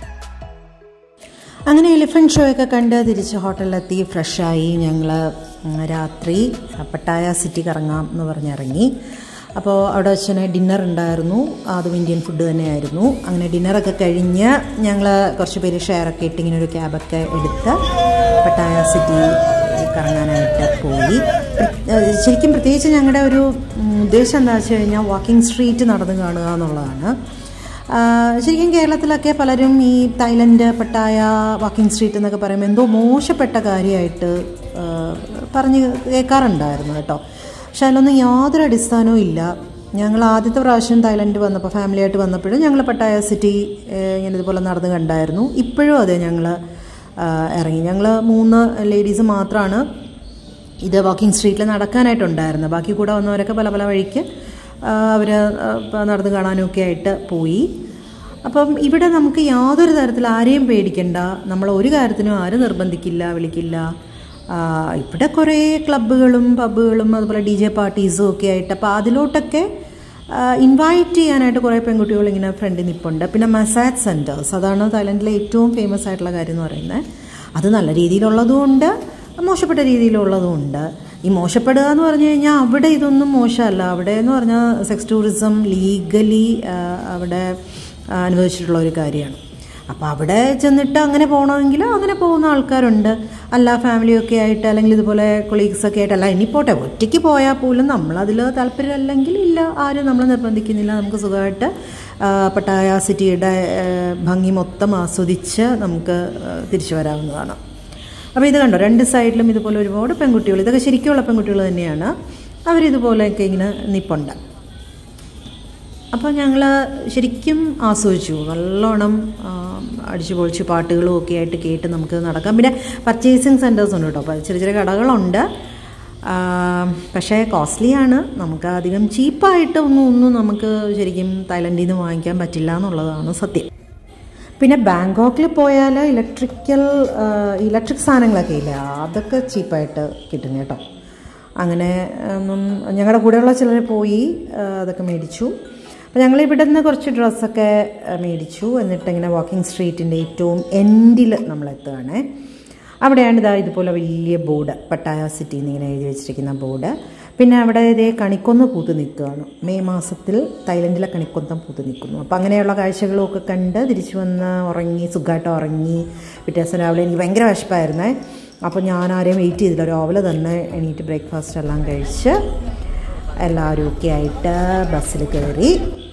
Speaker 2: അങ്ങനെ എലിഫൻറ്റ് ഷോ ഒക്കെ കണ്ട് തിരിച്ച് ഹോട്ടലിലെത്തി ഫ്രഷായി ഞങ്ങൾ രാത്രി പട്ടായ സിറ്റി കറങ്ങാം എന്ന് പറഞ്ഞിറങ്ങി അപ്പോൾ അവിടെ വെച്ച് തന്നെ ഡിന്നർ ഉണ്ടായിരുന്നു അതും ഇന്ത്യൻ ഫുഡ് തന്നെയായിരുന്നു അങ്ങനെ ഡിന്നറൊക്കെ കഴിഞ്ഞ് ഞങ്ങൾ കുറച്ച് പേര് ഷെയറൊക്കെ ഇട്ട് ഇങ്ങനെ ഒരു ക്യാബൊക്കെ എടുത്ത് പട്ടായ സിറ്റി കറങ്ങാനായിട്ട് പോയി ശരിക്കും പ്രത്യേകിച്ച് ഞങ്ങളുടെ ഒരു ഉദ്ദേശം എന്താ വെച്ച് കഴിഞ്ഞാൽ വാക്കിംഗ് സ്ട്രീറ്റ് നടന്നു കാണുക എന്നുള്ളതാണ് ശരിക്കും കേരളത്തിലൊക്കെ പലരും ഈ തായ്ലൻഡ് പട്ടായ വാക്കിംഗ് സ്ട്രീറ്റ് എന്നൊക്കെ പറയുമ്പോൾ എന്തോ മോശപ്പെട്ട കാര്യമായിട്ട് പറഞ്ഞ് കേൾക്കാറുണ്ടായിരുന്നു കേട്ടോ പക്ഷെ അതിലൊന്നും യാതൊരു അടിസ്ഥാനവും ഇല്ല ഞങ്ങൾ ആദ്യത്തെ പ്രാവശ്യം തായ്ലൻഡ് വന്നപ്പോൾ ഫാമിലിയായിട്ട് വന്നപ്പോഴും ഞങ്ങൾ പട്ടായ സിറ്റി ഇങ്ങനെ ഇതുപോലെ നടന്ന് കണ്ടായിരുന്നു ഇപ്പോഴും അതെ ഞങ്ങൾ ഇറങ്ങി ഞങ്ങൾ മൂന്ന് ലേഡീസ് മാത്രമാണ് ഇത് വാക്കിംഗ് സ്ട്രീറ്റിൽ നടക്കാനായിട്ടുണ്ടായിരുന്നത് ബാക്കി കൂടെ വന്നവരൊക്കെ പല പല വഴിക്ക് അവർ നടന്ന് കാണാനൊക്കെ ആയിട്ട് പോയി അപ്പം ഇവിടെ നമുക്ക് യാതൊരു തരത്തിൽ ആരെയും പേടിക്കണ്ട നമ്മൾ ഒരു കാര്യത്തിനും ആരും നിർബന്ധിക്കില്ല വിളിക്കില്ല ഇവിടെ കുറേ ക്ലബ്ബുകളും പബ്ബുകളും അതുപോലെ ഡി ജെ പാർട്ടീസും ഒക്കെ ആയിട്ട് അപ്പോൾ അതിലോട്ടൊക്കെ ഇൻവൈറ്റ് ചെയ്യാനായിട്ട് കുറേ പെൺകുട്ടികൾ ഇങ്ങനെ ഫ്രണ്ടിൽ നിൽപ്പുണ്ട് പിന്നെ മസാജ് സെൻറ്റേഴ്സ് അതാണ് തായ്ലൻഡിലെ ഏറ്റവും ഫേമസ് ആയിട്ടുള്ള കാര്യം എന്ന് പറയുന്നത് അത് നല്ല രീതിയിലുള്ളതും ഉണ്ട് മോശപ്പെട്ട രീതിയിലുള്ളതും ഉണ്ട് ഈ മോശപ്പെടുക എന്ന് പറഞ്ഞു കഴിഞ്ഞാൽ അവിടെ ഇതൊന്നും മോശമല്ല അവിടെ എന്ന് പറഞ്ഞാൽ സെക്സ് ടൂറിസം ലീഗലി അവിടെ അനുവദിച്ചിട്ടുള്ള ഒരു കാര്യമാണ് അപ്പോൾ അവിടെ ചെന്നിട്ട് അങ്ങനെ പോകണമെങ്കിൽ അങ്ങനെ പോകുന്ന ആൾക്കാരുണ്ട് അല്ല ഫാമിലിയൊക്കെ ആയിട്ട് അല്ലെങ്കിൽ ഇതുപോലെ കൊളീഗ്സൊക്കെ ആയിട്ട് അല്ല ഇനി പോട്ടെ ഒറ്റയ്ക്ക് പോയാൽ പോലും നമ്മളതിൽ താല്പര്യമല്ലെങ്കിൽ ഇല്ല ആരും നമ്മൾ നിർബന്ധിക്കുന്നില്ല നമുക്ക് സുഖമായിട്ട് പട്ടായ സിറ്റിയുടെ ഭംഗി മൊത്തം ആസ്വദിച്ച് നമുക്ക് തിരിച്ചു വരാവുന്നതാണ് അപ്പോൾ ഇത് കണ്ടോ രണ്ട് സൈഡിലും ഇതുപോലെ ഒരുപാട് പെൺകുട്ടികൾ ഇതൊക്കെ ശരിക്കുള്ള പെൺകുട്ടികൾ തന്നെയാണ് അവരിതുപോലെയൊക്കെ ഇങ്ങനെ നിപ്പുണ്ട് അപ്പോൾ ഞങ്ങൾ ശരിക്കും ആസ്വദിച്ചു നല്ലോണം ആ, അടിച്ചു പൊളിച്ച് പാട്ടുകളും ഒക്കെ ആയിട്ട് കേട്ട് നമുക്ക് നടക്കാം പിന്നെ പർച്ചേസിങ് സെൻറ്റേഴ്സ് ഉണ്ട് കേട്ടോ അപ്പോൾ ചെറിയ ചെറിയ കടകളുണ്ട് ആ, പക്ഷേ കോസ്റ്റ്ലിയാണ് നമുക്ക് അധികം ചീപ്പായിട്ട് ഒന്നും ഒന്നും നമുക്ക് ശരിക്കും തായ്ലൻഡിൽ നിന്ന് വാങ്ങിക്കാൻ പറ്റില്ല എന്നുള്ളതാണ് സത്യം പിന്നെ ബാങ്കോക്കിൽ പോയാൽ ഇലക്ട്രിക്കൽ ഇലക്ട്രിക് സാധനങ്ങളൊക്കെ ഇല്ല അതൊക്കെ ചീപ്പായിട്ട് കിട്ടും കേട്ടോ അങ്ങനെ ഒന്നും ഞങ്ങളുടെ കൂടെയുള്ള ചിലർ പോയി ആ, അതൊക്കെ മേടിച്ചു അപ്പോൾ ഞങ്ങൾ ഇവിടെ നിന്ന് കുറച്ച് ഡ്രസ്സൊക്കെ ആ, മേടിച്ചു എന്നിട്ട് ഇങ്ങനെ വാക്കിംഗ് സ്ട്രീറ്റിൻ്റെ ഏറ്റവും എൻഡിൽ നമ്മൾ എത്തുകയാണേ അവിടെയാണ് ഇതാ ഇതുപോലെ വലിയ ബോർഡ് പട്ടായ സിറ്റി എന്നിങ്ങനെ എഴുതി വെച്ചിരിക്കുന്ന ബോർഡ് പിന്നെ അവിടെ ഇതേ കണിക്കൊന്ന പൂത്ത് നിൽക്കുകയാണ് മെയ് മാസത്തിൽ തായ്ലൻഡിലെ കണിക്കൊന്തം പൂത്ത് നിൽക്കുന്നു അപ്പോൾ അങ്ങനെയുള്ള കാഴ്ചകളും ഒക്കെ കണ്ട് തിരിച്ചു വന്ന് ഉറങ്ങി സുഖമായിട്ട് ഉറങ്ങി പിറ്റേ ദിവസം രാവിലെ എനിക്ക് ഭയങ്കര വിശപ്പായിരുന്നേ അപ്പോൾ ഞാൻ ആരെയും വെയിറ്റ് ചെയ്തില്ല രാവിലെ തന്നെ എണീറ്റ് ബ്രേക്ക്ഫാസ്റ്റ് എല്ലാം കഴിച്ച് എല്ലാവരും ഒക്കെ ആയിട്ട് ബസ്സിൽ കയറി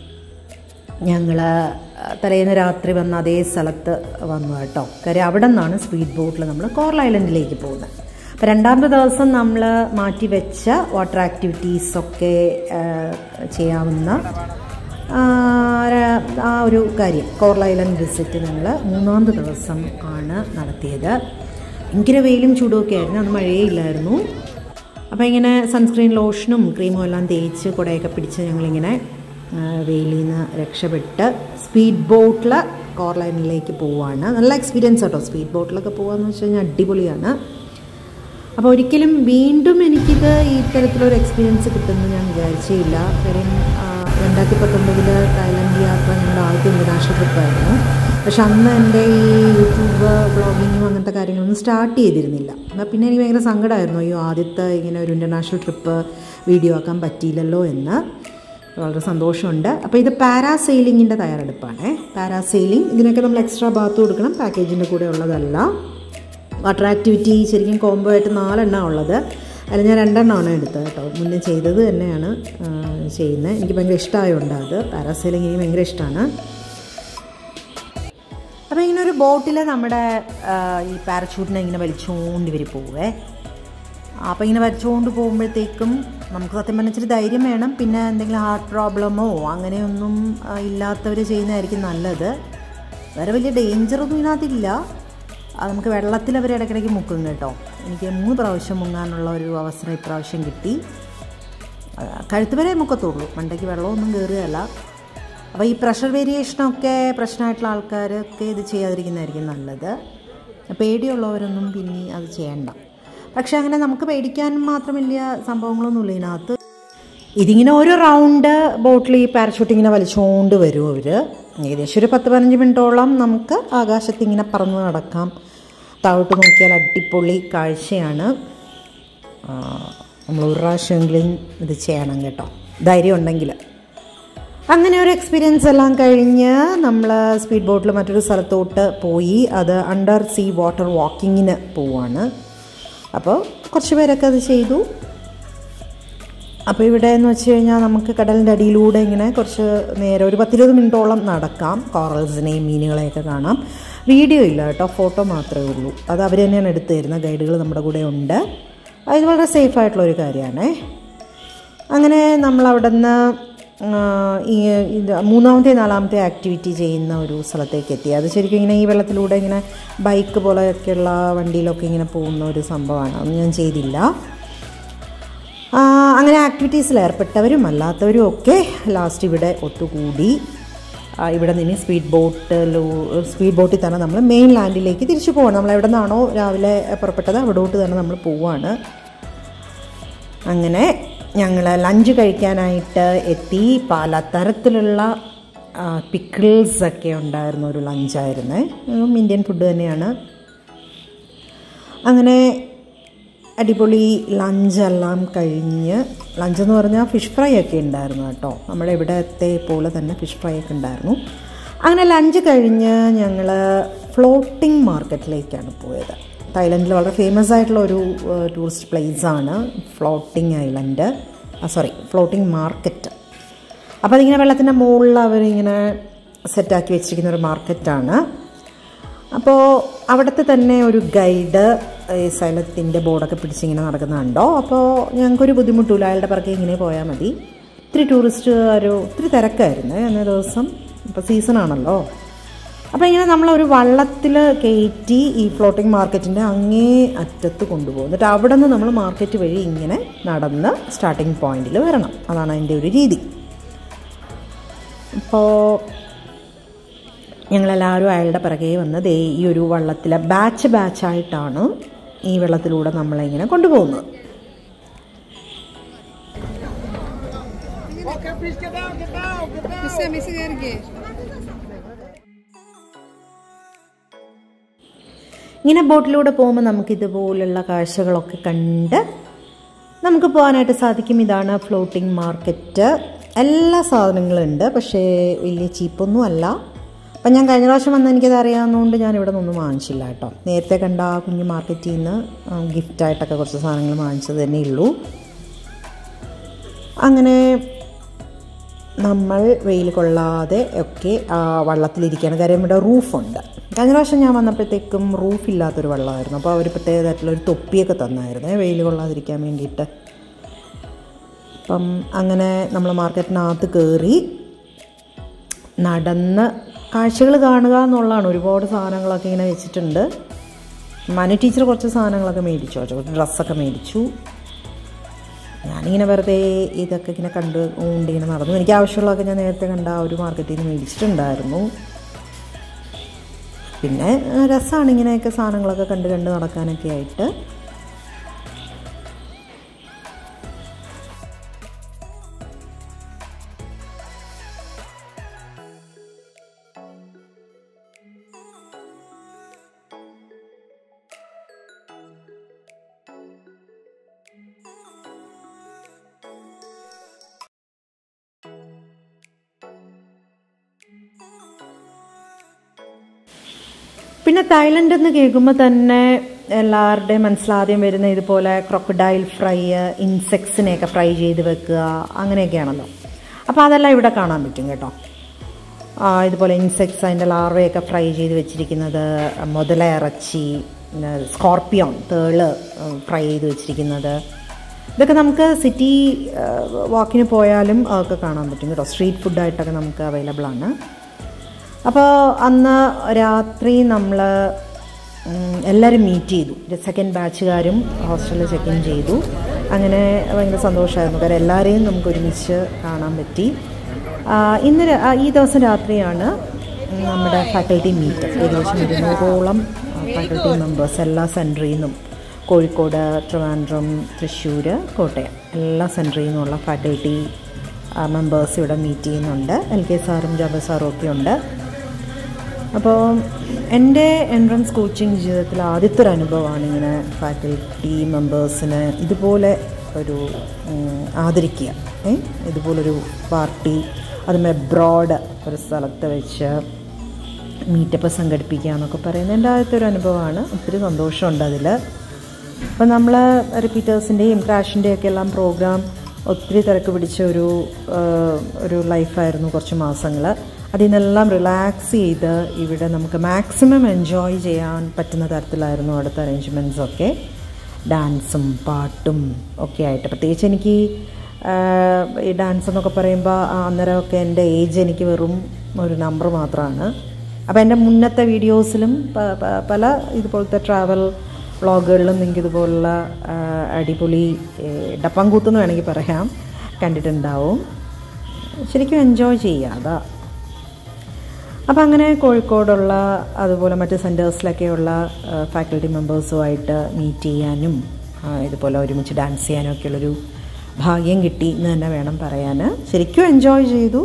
Speaker 2: ഞങ്ങൾ തലേന്ന് രാത്രി വന്ന അതേ സ്ഥലത്ത് വന്നു കേട്ടോ കാര്യം അവിടെ നിന്നാണ് സ്പീഡ് ബോട്ടിൽ നമ്മൾ കോറൽ ഐലൻഡിലേക്ക് പോകുന്നത് അപ്പോൾ രണ്ടാമത്തെ ദിവസം നമ്മൾ മാറ്റി വെച്ച വാട്ടർ ആക്ടിവിറ്റീസൊക്കെ ചെയ്യാവുന്ന ആ, ര- ആ ഒരു കാര്യം കോറൽ ഐലൻഡ് വിസിറ്റ് ഞങ്ങൾ മൂന്നാമത്തെ ദിവസം ആണ് നടത്തിയത് ഭയങ്കര വെയിലും ചൂടുമൊക്കെ ആയിരുന്നു അന്ന് മഴയേ ഇല്ലായിരുന്നു അപ്പോൾ ഇങ്ങനെ സൺസ്ക്രീൻ ലോഷനും ക്രീമും എല്ലാം തേച്ച് കുടയൊക്കെ പിടിച്ച് ഞങ്ങളിങ്ങനെ ആ, വെയിലിൽ നിന്ന് രക്ഷപ്പെട്ട് സ്പീഡ് ബോട്ടിൽ കോർലൈനിലേക്ക് പോവാണ് നല്ല എക്സ്പീരിയൻസ് കേട്ടോ സ്പീഡ് ബോട്ടിലൊക്കെ പോകാന്ന് വെച്ച് കഴിഞ്ഞാൽ അടിപൊളിയാണ് അപ്പോൾ ഒരിക്കലും വീണ്ടും എനിക്കിത് ഈ തരത്തിലൊരു എക്സ്പീരിയൻസ് കിട്ടുമെന്ന് ഞാൻ വിചാരിച്ചേയില്ല കാര്യം ആ, രണ്ടായിരത്തി പത്തൊമ്പതിൽ തായ്ലൻഡ് യാത്ര ഞങ്ങളുടെ ആദ്യത്തെ ഇൻ്റർനാഷണൽ ട്രിപ്പായിരുന്നു പക്ഷെ അന്ന് എൻ്റെ ഈ യൂട്യൂബ് ബ്ലോഗിങ്ങും അങ്ങനത്തെ കാര്യങ്ങളൊന്നും സ്റ്റാർട്ട് ചെയ്തിരുന്നില്ല എന്നാൽ പിന്നെ എനിക്ക് ഭയങ്കര സങ്കടമായിരുന്നു അയ്യോ ആദ്യത്തെ ഇങ്ങനെ ഒരു ഇൻ്റർനാഷണൽ ട്രിപ്പ് വീഡിയോ ആക്കാൻ പറ്റിയില്ലല്ലോ എന്ന് വളരെ സന്തോഷമുണ്ട് അപ്പോൾ ഇത് പാരാസെയിലിങ്ങിൻ്റെ തയ്യാറെടുപ്പാണ് പാരാസെയിലിംഗ് ഇതിനൊക്കെ നമ്മൾ എക്സ്ട്രാ ബാത്ത് കൊടുക്കണം പാക്കേജിൻ്റെ കൂടെ ഉള്ളതല്ല വാട്ടർ ആക്ടിവിറ്റി ശരിക്കും കോംബോ ആയിട്ട് നാലെണ്ണം ഉള്ളത് അതിൽ ഞാൻ രണ്ടെണ്ണമാണ് എടുത്തത് കേട്ടോ മുന്നേ ചെയ്തത് തന്നെയാണ് ആ, ചെയ്യുന്നത് എനിക്ക് ഭയങ്കര ഇഷ്ടമായതുകൊണ്ട് അത് പാരാസെയിലിംഗ് എനിക്ക് ഭയങ്കര ഇഷ്ടമാണ് അപ്പോൾ ഇങ്ങനെ ഒരു ബോട്ടിൽ നമ്മുടെ ആ, ഈ പാരച്യൂട്ടിനെ ഇങ്ങനെ വലിച്ചുകൊണ്ട് ഇവർ പോവേ അപ്പോൾ ഇങ്ങനെ വലിച്ചുകൊണ്ട് പോകുമ്പോഴത്തേക്കും നമുക്ക് സത്യം പറഞ്ഞാൽ ഇച്ചിരി ധൈര്യം വേണം പിന്നെ എന്തെങ്കിലും ഹാർട്ട് പ്രോബ്ലമോ അങ്ങനെയൊന്നും ഇല്ലാത്തവർ ചെയ്യുന്നതായിരിക്കും നല്ലത് വേറെ വലിയ ഡേഞ്ചറൊന്നും ഇതിനകത്തില്ല അത് നമുക്ക് വെള്ളത്തിൽ അവർ ഇടയ്ക്കിടയ്ക്ക് മുക്കും കേട്ടോ എനിക്ക് മൂന്ന് പ്രാവശ്യം മുങ്ങാനുള്ള ഒരു അവസരം ഇപ്രാവശ്യം കിട്ടി ആ, കഴുത്ത് വരെ മുക്കത്തുള്ളൂ മണ്ടയ്ക്ക് വെള്ളമൊന്നും കയറുകയല്ല അപ്പോൾ ഈ പ്രഷർ വേരിയേഷനൊക്കെ പ്രശ്നമായിട്ടുള്ള ആൾക്കാരൊക്കെ ഇത് ചെയ്യാതിരിക്കുന്നതായിരിക്കും നല്ലത് പേടിയുള്ളവരൊന്നും പിന്നെ അത് ചെയ്യണ്ട പക്ഷെ അങ്ങനെ നമുക്ക് പേടിക്കാൻ മാത്രം വലിയ സംഭവങ്ങളൊന്നുമില്ല ഇതിനകത്ത് ഇതിങ്ങനെ ഓരോ റൗണ്ട് ബോട്ടിൽ ഈ പാരഷൂട്ട് ഇങ്ങനെ വലിച്ചുകൊണ്ട് വരും അവർ ഏകദേശം ഒരു പത്ത് പതിനഞ്ച് മിനിറ്റോളം നമുക്ക് ആകാശത്ത് ഇങ്ങനെ പറന്ന് നടക്കാം താഴോട്ട് നോക്കിയാൽ അടിപൊളി കാഴ്ചയാണ് ആ, നമ്മൾ ഒരു പ്രാവശ്യമെങ്കിലും ഇത് ചെയ്യണം കേട്ടോ ധൈര്യം ഉണ്ടെങ്കിൽ അങ്ങനെ ഒരു എക്സ്പീരിയൻസ് എല്ലാം കഴിഞ്ഞ് നമ്മൾ സ്പീഡ് ബോട്ടിൽ മറ്റൊരു സ്ഥലത്തോട്ട് പോയി അത് അണ്ടർ സീ വാട്ടർ വാക്കിങ്ങിന് പോവാണ് അപ്പോൾ കുറച്ച് പേരൊക്കെ അത് ചെയ്തു അപ്പോൾ ഇവിടെ എന്ന് വെച്ച് കഴിഞ്ഞാൽ നമുക്ക് കടലിൻ്റെ അടിയിലൂടെ ഇങ്ങനെ കുറച്ച് നേരം ഒരു പത്തിരുപത് മിനിറ്റോളം നടക്കാം കോറൽസിനെയും മീനുകളെയൊക്കെ കാണാം വീഡിയോ ഇല്ല കേട്ടോ ഫോട്ടോ മാത്രമേ ഉള്ളൂ അത് അവർ തന്നെയാണ് എടുത്തു തരുന്നത് ഗൈഡുകൾ നമ്മുടെ കൂടെ ഉണ്ട് അത് വളരെ സേഫ് ആയിട്ടുള്ള ഒരു കാര്യമാണ് അങ്ങനെ നമ്മൾ അവിടെ നിന്ന് ഈ ഇത് മൂന്നാമത്തെ നാലാമത്തെ ആക്ടിവിറ്റി ചെയ്യുന്ന ഒരു സ്ഥലത്തേക്ക് എത്തി അത് ശരിക്കും ഇങ്ങനെ ഈ വെള്ളത്തിലൂടെ ഇങ്ങനെ ബൈക്ക് പോലെയൊക്കെയുള്ള വണ്ടിയിലൊക്കെ ഇങ്ങനെ പോകുന്ന ഒരു സംഭവമാണ് അതൊന്നും ഞാൻ ചെയ്തില്ല ആ, അങ്ങനെ ആക്ടിവിറ്റീസിൽ ഏർപ്പെട്ടവരും അല്ലാത്തവരും ഒക്കെ ലാസ്റ്റ് ഇവിടെ ഒത്തുകൂടി ആ, ഇവിടെ നിന്ന് സ്പീഡ് ബോട്ടിലൂ സ്പീഡ് ബോട്ടിൽ തന്നെ നമ്മൾ മെയിൻ ലാൻഡിലേക്ക് തിരിച്ചു പോകണം നമ്മൾ എവിടെ നിന്നാണോ രാവിലെ പുറപ്പെട്ടത് അവിടോട്ട് തന്നെ നമ്മൾ പോവാണ് അങ്ങനെ ഞങ്ങൾ ലഞ്ച് കഴിക്കാനായിട്ട് എത്തി പലതരത്തിലുള്ള പിക്കിൾസ് ഒക്കെ ഉണ്ടായിരുന്ന ഒരു ലഞ്ചായിരുന്നു ഇന്ത്യൻ ഫുഡ് തന്നെയാണ് അങ്ങനെ അടിപൊളി ലഞ്ചെല്ലാം കഴിഞ്ഞ് ലഞ്ചെന്ന് പറഞ്ഞാൽ ഫിഷ് ഫ്രൈ ഒക്കെ ഉണ്ടായിരുന്നു കേട്ടോ നമ്മുടെ ഇവിടത്തെ പോലെ തന്നെ ഫിഷ് ഫ്രൈ ഒക്കെ ഉണ്ടായിരുന്നു അങ്ങനെ ലഞ്ച് കഴിഞ്ഞ് ഞങ്ങൾ ഫ്ലോട്ടിംഗ് മാർക്കറ്റിലേക്കാണ് പോയത് തായ്ലൻഡിൽ വളരെ ഫേമസ് ആയിട്ടുള്ള ഒരു ടൂറിസ്റ്റ് പ്ലേസ് ആണ് floating island sorry floating market അപ്പോൾ അതിങ്ങനെ വെള്ളത്തിൻ്റെ മുകളിൽ അവരിങ്ങനെ സെറ്റാക്കി വെച്ചിരിക്കുന്ന ഒരു മാർക്കറ്റാണ് അപ്പോൾ അവിടുത്തെ തന്നെ ഒരു ഗൈഡ് ഈ സ്ഥലത്തിൻ്റെ ബോർഡൊക്കെ പിടിച്ചിങ്ങനെ നടക്കുന്നുണ്ടോ അപ്പോൾ ഞങ്ങൾക്കൊരു ബുദ്ധിമുട്ടില്ല അയാളുടെ പിറകെ ഇങ്ങനെ പോയാൽ മതി ഒത്തിരി ടൂറിസ്റ്റുകാർ ഒത്തിരി തിരക്കായിരുന്നു അന്നേ ദിവസം ഇപ്പോൾ സീസണാണല്ലോ അപ്പോൾ ഇങ്ങനെ നമ്മളൊരു വള്ളത്തിൽ കയറ്റി ഈ ഫ്ലോട്ടിംഗ് മാർക്കറ്റിൻ്റെ അങ്ങേ അറ്റത്ത് കൊണ്ടുപോകും എന്നിട്ട് അവിടെ നിന്ന് നമ്മൾ മാർക്കറ്റ് വഴി ഇങ്ങനെ നടന്ന് സ്റ്റാർട്ടിംഗ് പോയിന്റിൽ വരണം അതാണ് അതിൻ്റെ ഒരു രീതി അപ്പോൾ ഞങ്ങളെല്ലാവരും അയാളുടെ പിറകെ വന്ന് ദേ ഈ ഒരു വള്ളത്തിലെ ബാച്ച് ബാച്ചായിട്ടാണ് ഈ വെള്ളത്തിലൂടെ നമ്മളിങ്ങനെ കൊണ്ടുപോകുന്നത്
Speaker 1: Bisa, bisa garge.
Speaker 2: ഇങ്ങനെ ബോട്ടിലൂടെ പോകുമ്പോൾ നമുക്ക് ഇതുപോലുള്ള കാഴ്ചകളൊക്കെ കണ്ട് നമുക്ക് പോകാനായിട്ട് സാധിക്കും ഇതാണ് ഫ്ലോട്ടിംഗ് മാർക്കറ്റ് എല്ലാ സാധനങ്ങളും ഉണ്ട് പക്ഷേ വലിയ ചീപ്പൊന്നും അല്ല അപ്പം ഞാൻ കഴിഞ്ഞ പ്രാവശ്യം വന്ന് എനിക്കത് അറിയാവുന്നതുകൊണ്ട് ഞാൻ ഇവിടെ നിന്നൊന്നും വാങ്ങിച്ചില്ല കേട്ടോ നേരത്തെ കണ്ട ആ കുഞ്ഞു മാർക്കറ്റിൽ നിന്ന് ഗിഫ്റ്റായിട്ടൊക്കെ കുറച്ച് സാധനങ്ങൾ വാങ്ങിച്ചത് തന്നെ ഉള്ളൂ അങ്ങനെ നമ്മൾ വെയിൽ കൊള്ളാതെ ഒക്കെ ആ വള്ളത്തിലിരിക്കുകയാണ് കാര്യം ഇവിടെ റൂഫുണ്ട് കഴിഞ്ഞ പ്രാവശ്യം ഞാൻ വന്നപ്പോഴത്തേക്കും റൂഫില്ലാത്തൊരു വെള്ളമായിരുന്നു അപ്പോൾ അവർ പ്രത്യേകമായിട്ടുള്ളൊരു തൊപ്പിയൊക്കെ തന്നായിരുന്നു വെയിൽ കൊള്ളാതിരിക്കാൻ വേണ്ടിയിട്ട് അപ്പം അങ്ങനെ നമ്മൾ മാർക്കറ്റിനകത്ത് കയറി നടന്ന് കാഴ്ചകൾ കാണുക എന്നുള്ളതാണ് ഒരുപാട് സാധനങ്ങളൊക്കെ ഇങ്ങനെ വെച്ചിട്ടുണ്ട് മനു ടീച്ചർ കുറച്ച് സാധനങ്ങളൊക്കെ മേടിച്ചു കുറച്ച് ഡ്രസ്സൊക്കെ മേടിച്ചു ഞാനിങ്ങനെ വെറുതെ ഇതൊക്കെ ഇങ്ങനെ കണ്ട് കൊണ്ട് ഇങ്ങനെ നടന്നു എനിക്ക് ആവശ്യമുള്ളതൊക്കെ ഞാൻ നേരത്തെ കണ്ട ആ ഒരു മാർക്കറ്റിൽ നിന്ന് മേടിച്ചിട്ടുണ്ടായിരുന്നു പിന്നെ ആ, രസമാണ് ഇങ്ങനെയൊക്കെ സാധനങ്ങളൊക്കെ കണ്ട് കണ്ട് നടക്കാനൊക്കെ ആയിട്ട് പിന്നെ തായ്ലൻഡ് എന്ന് കേൾക്കുമ്പോൾ തന്നെ എല്ലാവരുടെയും മനസ്സിലാദ്യം വരുന്ന ഇതുപോലെ ക്രൊക്കഡൈൽ ഫ്രൈ ഇൻസെക്ട്സിനെയൊക്കെ ഫ്രൈ ചെയ്ത് വെക്കുക അങ്ങനെയൊക്കെയാണല്ലോ അപ്പോൾ അതെല്ലാം ഇവിടെ കാണാൻ പറ്റും കേട്ടോ ആ, ഇതുപോലെ ഇൻസെക്ട്സ് അതിൻ്റെ ലാർവയൊക്കെ ഫ്രൈ ചെയ്ത് വെച്ചിരിക്കുന്നത് മുതല ഇറച്ചി പിന്നെ സ്കോർപ്പിയോൺ തേള് ഫ്രൈ ചെയ്ത് വെച്ചിരിക്കുന്നത് ഇതൊക്കെ നമുക്ക് സിറ്റി വാക്കിന് പോയാലും അതൊക്കെ കാണാൻ പറ്റും കേട്ടോ സ്ട്രീറ്റ് ഫുഡായിട്ടൊക്കെ നമുക്ക് അവൈലബിൾ ആണ് അപ്പോൾ അന്ന് രാത്രി നമ്മൾ എല്ലാവരും മീറ്റ് ചെയ്തു സെക്കൻഡ് ബാച്ചുകാരും ഹോസ്റ്റലിൽ ചെക്ക് ഇൻ ചെയ്തു അങ്ങനെ ഭയങ്കര സന്തോഷമായിരുന്നു കാരണം എല്ലാവരെയും നമുക്ക് ഒരുമിച്ച് കാണാൻ പറ്റി ആ, ഇന്ന് രാ- ആ, ഈ ദിവസം രാത്രിയാണ് നമ്മുടെ ഫാക്കൽറ്റി മീറ്റ് ഏകദേശം ഇരുന്നൂറോളം ഫാക്കൽറ്റി മെമ്പേഴ്സ് എല്ലാ സെൻറ്ററിൽ നിന്നും കോഴിക്കോട് ട്രിവാൻഡ്രം തൃശ്ശൂർ കോട്ടയം എല്ലാ സെൻറ്ററിൽ നിന്നുള്ള ഫാക്കൽറ്റി മെമ്പേഴ്സ് ഇവിടെ മീറ്റ് ചെയ്യുന്നുണ്ട് എൽ കെ സാറും ജബ സാറും ഒക്കെ ഉണ്ട് അപ്പോൾ എൻ്റെ എൻട്രൻസ് കോച്ചിങ് ജീവിതത്തിൽ ആദ്യത്തെ ഒരു അനുഭവമാണ് ഇങ്ങനെ ഫാക്കൽറ്റി മെമ്പേഴ്സിന് ഇതുപോലെ ഒരു ഉം, ആദരിക്കുക ഏ ഇതുപോലൊരു പാർട്ടി അതും എബ്രോഡ് ഒരു സ്ഥലത്ത് വെച്ച് മീറ്റപ്പ് സംഘടിപ്പിക്കുക എന്നൊക്കെ പറയുന്നത് എൻ്റെ ആദ്യത്തെ ഒരു അനുഭവമാണ് ഒത്തിരി സന്തോഷമുണ്ട് അതിൽ അപ്പം നമ്മൾ റിപ്പീറ്റേഴ്സിൻ്റെയും ക്രാഷിൻ്റെയും ഒക്കെ എല്ലാം പ്രോഗ്രാം ഒത്തിരി തിരക്ക് പിടിച്ച ഒരു ആ, ഒരു ലൈഫായിരുന്നു കുറച്ച് മാസങ്ങൾ അതിൽ നിന്നെല്ലാം റിലാക്സ് ചെയ്ത് ഇവിടെ നമുക്ക് മാക്സിമം എൻജോയ് ചെയ്യാൻ പറ്റുന്ന തരത്തിലായിരുന്നു അടുത്ത അറേഞ്ച്മെൻറ്റ്സ് ഒക്കെ ഡാൻസും പാട്ടും ഒക്കെ ആയിട്ട് പ്രത്യേകിച്ച് എനിക്ക് ആ, ഈ ഡാൻസ് എന്നൊക്കെ പറയുമ്പോൾ അന്നേരമൊക്കെ എൻ്റെ ഏജ് എനിക്ക് വെറും ഒരു നമ്പർ മാത്രമാണ് അപ്പോൾ എൻ്റെ മുന്നത്തെ വീഡിയോസിലും പ- പ- പല ഇതുപോലത്തെ ട്രാവൽ വ്ളോഗുകളിലും നിങ്ങൾക്ക് ഇതുപോലുള്ള ആ, അടിപൊളി ഡപ്പങ്കൂത്തെന്ന് വേണമെങ്കിൽ പറയാം കണ്ടിട്ടുണ്ടാവും ശരിക്കും എൻജോയ് ചെയ്യുക അതാ അപ്പോൾ അങ്ങനെ കോഴിക്കോടുള്ള അതുപോലെ മറ്റ് സെൻറ്റേഴ്സിലൊക്കെയുള്ള ഫാക്കൽറ്റി മെമ്പേഴ്സുമായിട്ട് മീറ്റ് ചെയ്യാനും ആ, ഇതുപോലെ ഒരുമിച്ച് ഡാൻസ് ചെയ്യാനും ഒക്കെയുള്ളൊരു ഭാഗ്യം കിട്ടി എന്ന് തന്നെ വേണം പറയാൻ ശരിക്കും എൻജോയ് ചെയ്തു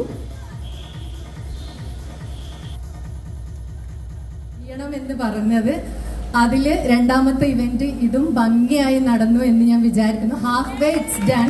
Speaker 1: ചെയ്യണം എന്ന് പറഞ്ഞത് അതില് രണ്ടാമത്തെ ഇവന്റ് ഇതും ഭംഗിയായി നടന്നു എന്ന് ഞാൻ വിചാരിക്കുന്നു ഹാഫ് വേ ഇറ്റ്സ് ഡൺ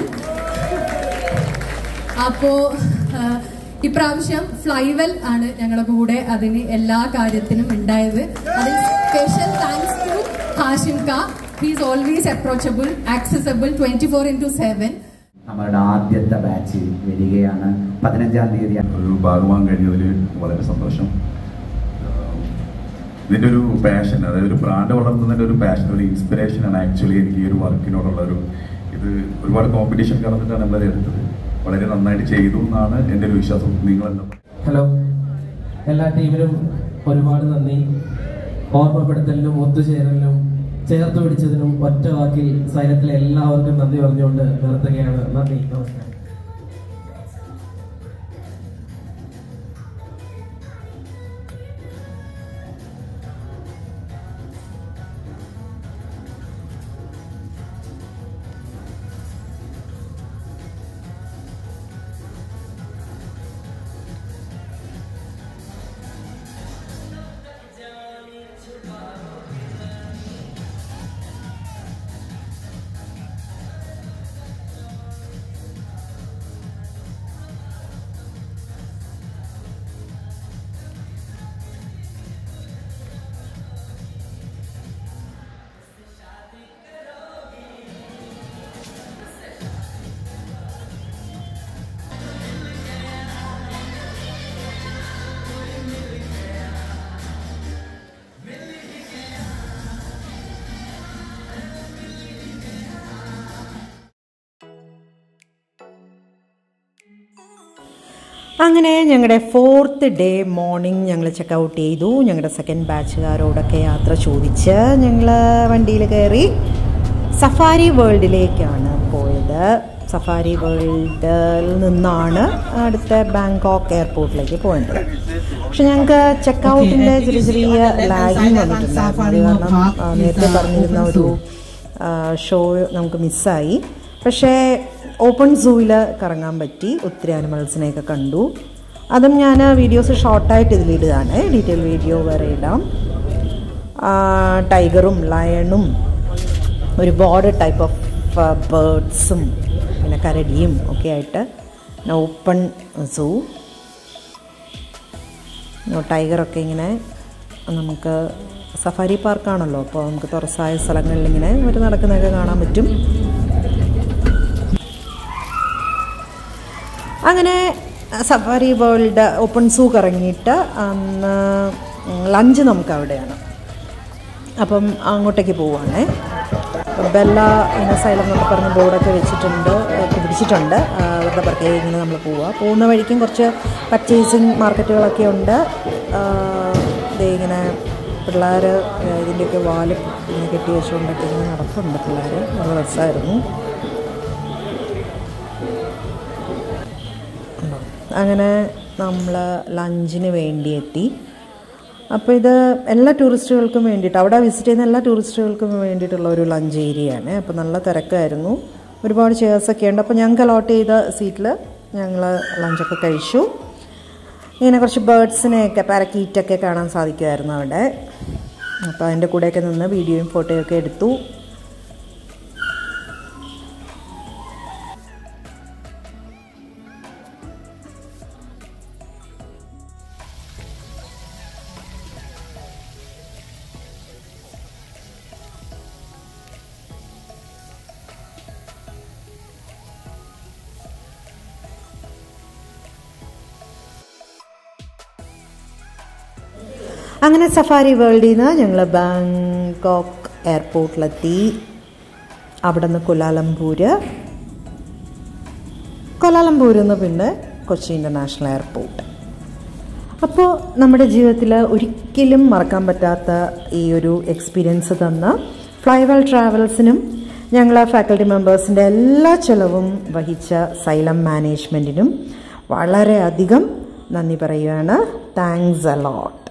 Speaker 1: അപ്പോ ആ, ഇപ്രാവശ്യം ഫ്ലൈവെൽ ആണ് ഞങ്ങളുടെ കൂടെ അതിന് എല്ലാ കാര്യത്തിനും ഉണ്ടായത് അതിൽ സ്പെഷ്യൽ താങ്ക്സ് ടു ഹാഷിം കാ he's always approachable accessible twenty four into seven
Speaker 4: നമ്മളുടെ ആദ്യത്തെ ബാച്ച് വരികയാണ് പതിനഞ്ചാം തീയതി
Speaker 5: ഒരു ഭാഗമാകാൻ കഴിഞ്ഞതിൽ വളരെ സന്തോഷം ആഹ് ഇതിൻ്റെ ഒരു പാഷൻ അതായത് ഒരു ബ്രാൻഡ് വളർത്തുന്നതിൻ്റെ ഒരു പാഷൻ ഒരു ഇൻസ്പിറേഷനാണ് ആക്ച്വലി എനിക്ക് ഈ ഒരു വർക്കിനോടുള്ള ഒരു ഇത് ഒരുപാട് കോമ്പറ്റീഷൻ കടന്നിട്ടാണ് നമ്മളത് എടുത്തത് വളരെ നന്നായിട്ട് ചെയ്തു എന്നാണ് എൻ്റെ ഒരു വിശ്വാസം നിങ്ങൾ എന്താ
Speaker 6: ഹലോ എല്ലാ ടീമിനും ഒരുപാട് നന്ദി ഓർമ്മപ്പെടുത്തലിനും ഒത്തുചേരലിനും ചേർത്ത് പിടിച്ചതിനും ഒറ്റ വാക്കിൽ സൈലത്തിലെ എല്ലാവർക്കും നന്ദി പറഞ്ഞുകൊണ്ട് നിർത്തുകയാണ് നന്ദി നമസ്കാരം
Speaker 2: അങ്ങനെ ഞങ്ങളുടെ ഫോർത്ത് ഡേ മോർണിംഗ് ഞങ്ങൾ ചെക്കൗട്ട് ചെയ്തു ഞങ്ങളുടെ സെക്കൻഡ് ബാച്ചുകാരോടൊക്കെ യാത്ര ചോദിച്ച് ഞങ്ങൾ വണ്ടിയിൽ കയറി സഫാരി വേൾഡിലേക്കാണ് പോയത് സഫാരി വേൾഡിൽ നിന്നാണ് അടുത്ത ബാങ്കോക്ക് എയർപോർട്ടിലേക്ക് പോകേണ്ടത് പക്ഷെ ഞങ്ങൾക്ക് ചെക്കൗട്ടിൻ്റെ ചെറിയ ചെറിയ ലാഗിങ് വന്നിട്ടുണ്ടായിരുന്നു അത് കാരണം ആ, നേരത്തെ പറഞ്ഞിരുന്ന ഒരു ഷോ നമുക്ക് മിസ്സായി പക്ഷേ ഓപ്പൺ സൂവിൽ കറങ്ങാൻ പറ്റി ഒത്തിരി ആനിമൽസിനെയൊക്കെ കണ്ടു അതും ഞാൻ വീഡിയോസ് ഷോർട്ടായിട്ട് ഇതിലിടുകയാണ് ഡീറ്റെയിൽ വീഡിയോ വരെ ഇടാം ആ, ടൈഗറും ലയണും ഒരുപാട് ടൈപ്പ് ഓഫ് ബേർഡ്സും പിന്നെ കരടിയും ഒക്കെ ആയിട്ട് ഓപ്പൺ സൂ ടൈഗറൊക്കെ ഇങ്ങനെ നമുക്ക് സഫാരി പാർക്കാണല്ലോ അപ്പോൾ നമുക്ക് തുറസായ സ്ഥലങ്ങളിൽ ഇങ്ങനെ ഒരു നടക്കുന്നതൊക്കെ കാണാൻ പറ്റും അങ്ങനെ സഫാരി വേൾഡ് ഓപ്പൺ സൂ കറങ്ങിയിട്ട് അന്ന് ലഞ്ച് നമുക്ക് അവിടെയാണ് അപ്പം അങ്ങോട്ടേക്ക് പോവുകയാണേ ബെല്ല ഇനസൈലം എന്നൊക്കെ പറഞ്ഞ് ബോർഡൊക്കെ വെച്ചിട്ടുണ്ട് ഒക്കെ പിടിച്ചിട്ടുണ്ട് ആ, അവരുടെ പുറകെ ഇങ്ങനെ നമ്മൾ പോവുക പോകുന്ന വഴിക്കും കുറച്ച് പർച്ചേസിങ് മാർക്കറ്റുകളൊക്കെ ഉണ്ട് ആ, ദേ ഇങ്ങനെ പിള്ളേർ ഇതിൻ്റെയൊക്കെ വാല് ഇങ്ങനെ കെട്ടി വെച്ചുകൊണ്ടൊക്കെ ഇങ്ങനെ നടപ്പുണ്ട് പിള്ളേർ നല്ല രസമായിരുന്നു ഉണ്ടോ? അങ്ങനെ നമ്മൾ ലഞ്ചിന് വേണ്ടി എത്തി അപ്പോൾ ഇത് എല്ലാ ടൂറിസ്റ്റുകൾക്കും വേണ്ടിയിട്ട് അവിടെ വിസിറ്റ് ചെയ്യുന്ന എല്ലാ ടൂറിസ്റ്റുകൾക്കും വേണ്ടിയിട്ടുള്ള ഒരു ലഞ്ച് ഏരിയയാണ് അപ്പോൾ നല്ല തിരക്കായിരുന്നു ഒരുപാട് ചെയർസൊക്കെ ഉണ്ട് അപ്പോൾ ഞങ്ങൾക്ക് അലോട്ട് ചെയ്ത സീറ്റിൽ ഞങ്ങൾ ലഞ്ചൊക്കെ കഴിച്ചു ഇങ്ങനെ കുറച്ച് ബേർഡ്സിനെയൊക്കെ പാരക്കീറ്റൊക്കെ കാണാൻ സാധിക്കുമായിരുന്നു അവിടെ അപ്പോൾ അതിൻ്റെ കൂടെയൊക്കെ നിന്ന് വീഡിയോയും ഫോട്ടോയൊക്കെ എടുത്തു അങ്ങനെ സഫാരി വേൾഡിൽ നിന്ന് ഞങ്ങൾ ബാങ്കോക്ക് എയർപോർട്ടിലെത്തി അവിടെ നിന്ന് കുലാലംപൂര് കൊലാലംപൂരിൽ നിന്ന് പിന്നെ കൊച്ചി ഇൻ്റർനാഷണൽ എയർപോർട്ട് അപ്പോൾ നമ്മുടെ ജീവിതത്തിൽ ഒരിക്കലും മറക്കാൻ പറ്റാത്ത ഈ ഒരു എക്സ്പീരിയൻസ് തന്ന ഫ്ലൈവെൽ ട്രാവൽസിനും ഞങ്ങൾ ഫാക്കൽറ്റി മെമ്പേഴ്സിൻ്റെ എല്ലാ ചിലവും വഹിച്ച സൈലം മാനേജ്മെൻറ്റിനും വളരെയധികം നന്ദി പറയുകയാണ് താങ്ക്സ് അലോട്ട്